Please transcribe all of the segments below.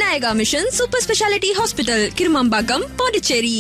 Vinayaka mission super speciality hospital Kirumampakkam Pondicherry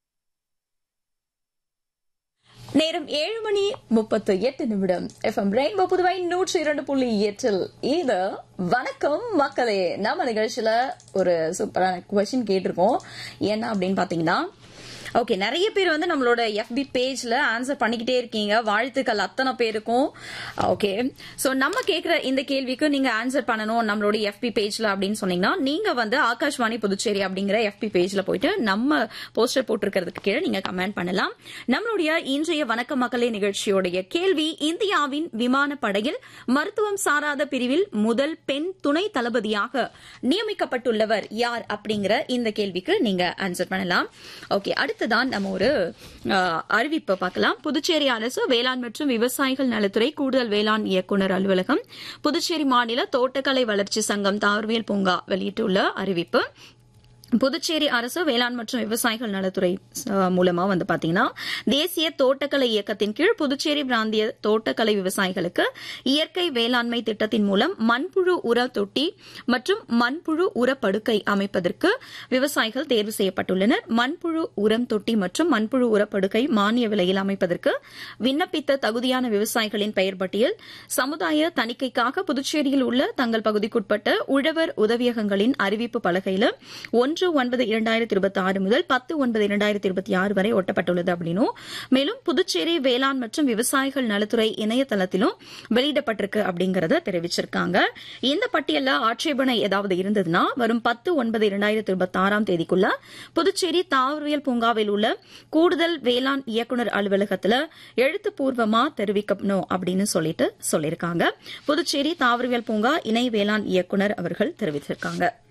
நேரம் ஏழு மணி முப்பத்து எட்டு நிமிடம் எஃப்எம் ரெயின்போ புதுவை நூற்றி இரண்டு புள்ளி எட்டில் இது வணக்கம் மக்களே நம்ம நிகழ்ச்சியில ஒரு சூப்பரான கொஸ்டின் கேட்டிருக்கோம் என்ன அப்படின்னு பாத்தீங்கன்னா ஓகே நிறைய பேர் வந்து நம்மளோட எஃபி பேஜ்ல ஆன்சர் பண்ணிக்கிட்டே இருக்கீங்க வாழ்த்துக்கள் அத்தனை பேருக்கும் ஓகே சோ நம்ம கேக்குற இந்த கேள்விக்கு நீங்க ஆன்சர் பண்ணணும் நம்மளோட எஃபி பேஜ்ல அப்படின்னு சொன்னீங்கன்னா நீங்க வந்து ஆகாஷ்வாணி புதுச்சேரி அப்படிங்கிற எஃபி பேஜ்ல போயிட்டு நம்ம போஸ்டர் போட்டிருக்கிறதுக்கு கீழே நீங்க கமெண்ட் பண்ணலாம் நம்மளுடைய இன்றைய வணக்க மக்களே நிகழ்ச்சியோடைய கேள்வி இந்தியாவின் விமானப்படையில் மருத்துவம் சாராத பிரிவில் முதல் பெண் துணை தளபதியாக நியமிக்கப்பட்டுள்ளவர் யார் அப்படிங்கிற இந்த கேள்விக்கு நீங்க ஆன்சர் பண்ணலாம் ஓகே அடுத்ததான் நம்ம ஒரு அஹ், அறிவிப்பை பார்க்கலாம் புதுச்சேரி அரசு வேளாண் மற்றும் விவசாயிகள் நலத்துறை கூடுதல் வேளாண் இயக்குநர் அலுவலகம் புதுச்சேரி மாநில தோட்டக்கலை வளர்ச்சி சங்கம் தாவரவியல் பூங்கா வெளியிட்டுள்ள அறிவிப்பு புதுச்சேரி அரசு வேளாண் மற்றும் விவசாயிகள் நலத்துறை அஹ், மூலமா வந்து பாத்தீங்கன்னா தேசிய தோட்டக்கலை இயக்கத்தின் கீழ் புதுச்சேரி பிராந்திய தோட்டக்கலை விவசாயிகளுக்கு இயற்கை வேளாண்மை திட்டத்தின் மூலம் மண்புழு உர தொட்டி மற்றும் மண்புழு உரப்படுக்கை அமைப்பதற்கு விவசாயிகள் தேர்வு செய்யப்பட்டுள்ளனர் மண்புழு உரம் தொட்டி மற்றும் மண்புழு உரப்படுக்கை மானிய விலையில் அமைப்பதற்கு விண்ணப்பித்த தகுதியான விவசாயிகளின் பெயர் பட்டியல் சமுதாய தணிக்கைக்காக புதுச்சேரியில் உள்ள தங்கள் பகுதிக்குட்பட்ட உழவர் உதவியகங்களின் அறிவிப்பு பலகையில் ஒன்று ஒன்பது இரண்டாயிரத்தி இருபத்தி ஆறு முதல் பத்து ஒன்பது இரண்டாயிரத்தி இருபத்தி ஆறு வரை ஒட்டப்பட்டுள்ளது அப்படின்னும் மேலும் புதுச்சேரி வேளாண் மற்றும் விவசாயிகள் நலத்துறை இணையதளத்திலும் வெளியிடப்பட்டிருக்கு அப்படிங்கறத தெரிவிச்சிருக்காங்க இந்த பட்டியல்ல ஆட்சேபனை ஏதாவது இருந்ததுன்னா வரும் பத்து ஒன்பது இரண்டாயிரத்தி இருபத்தி ஆறாம் தேதிக்குள்ள புதுச்சேரி தாவரவியல் பூங்காவில் உள்ள கூடுதல் வேளாண் இயக்குநர் அலுவலகத்துல எழுத்துப்பூர்வமா தெரிவிக்கணும் அப்படின்னு சொல்லிட்டு சொல்லியிருக்காங்க புதுச்சேரி தாவரவியல் பூங்கா இணை வேளாண் இயக்குநர் அவர்கள் தெரிவித்திருக்காங்க